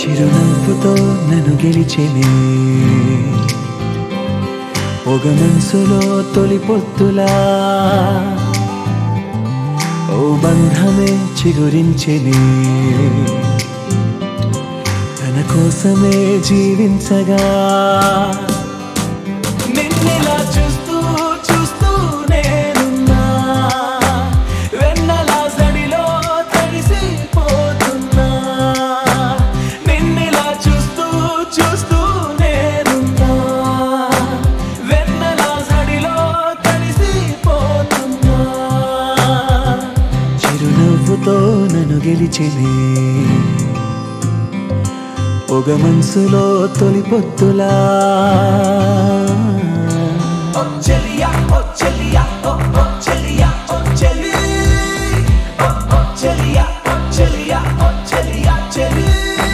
చిరునవ్వుతో నన్ను గెలిచెనే ఒక మనసులో తొలి పొత్తులా ఓ బంధమే చిగురించెనే తన కోసమే జీవించగా నిన్నెలా చూస్తూ చూస్తూ నేనున్నా వెన్నెలా సడిలో తడిసిపోతున్నా నిన్నెలా చూస్తూ చూస్తూ నేనున్నా వెన్నెలా సడిలో తడిసిపోతున్నా చిరునవ్వుతో నన్ను గెలిచినే ఒక మనసులో తొలి పొత్తులా ఓ చెలియా ఓ చెలియా ఓ ఓ చెలియా ఓ చెలి ఓ ఓ చెలియా ఓ చెలియా ఓ చెలియా చెలి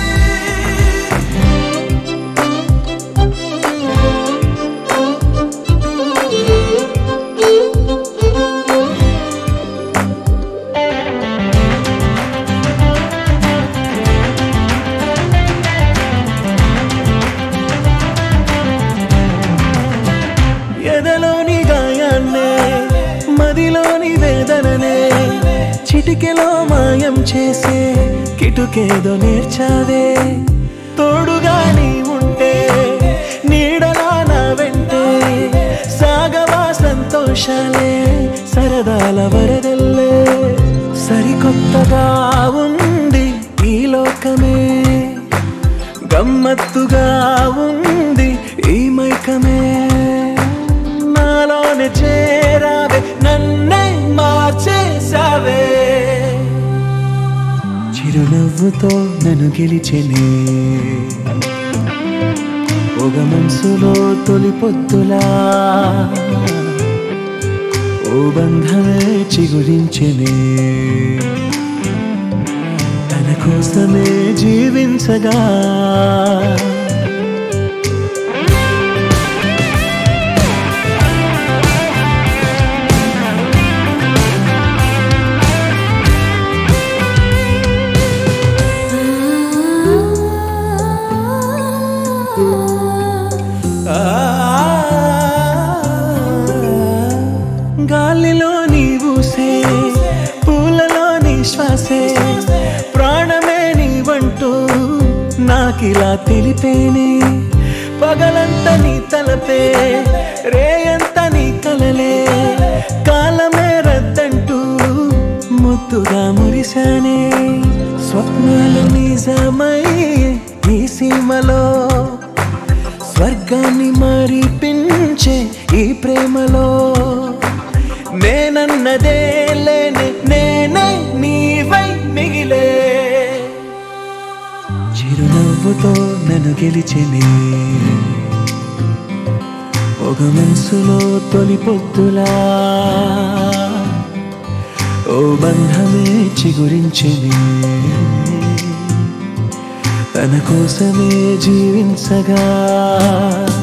ఎదలోని గాయాన్నే మదిలోని వేదననే చిటికెలో మాయం చేసే కిటుకేదో నేర్చావే తోడుగా నీ ఉంటే నీడలా నా వెంటే సాగవా సంతోషాలే సరదాల వరదల్లే సరికొత్తగా ఉంది ఈ లోకమే గమ్మత్తుగా ఉంది ఈ మైకమే నాలోనే చేరావే నన్నే మార్చేసావే చిరునవ్వుతో నన్ను గెలిచెనే ఒక మనసులో తొలి పొత్తులా ఓ బంధమే చిగురించెనే తన కోసమే జీవించగా గాలిలో నీ ఊసే పూలలో నీ శ్వాసే ప్రాణమే నీవంటూ నాకిలా తెలిపేనే పగలంత నీ తలపే రేయంత నీ కలలే కాలమే రద్దంటూ ముద్దుగా మురిశానే స్వప్నాలు నిజమై ఈ సీమలో స్వర్గాన్ని మరిపించే ఈ ప్రేమలో నేనన్నదే లేనే నేనే నీవై మిగిలే చిరునవ్వుతో నన్ను గెలిచెనే ఒక మనసులో తొలి పొద్దులా ఓ బంధమే చిగురించెనే తన కోసమే జీవించగా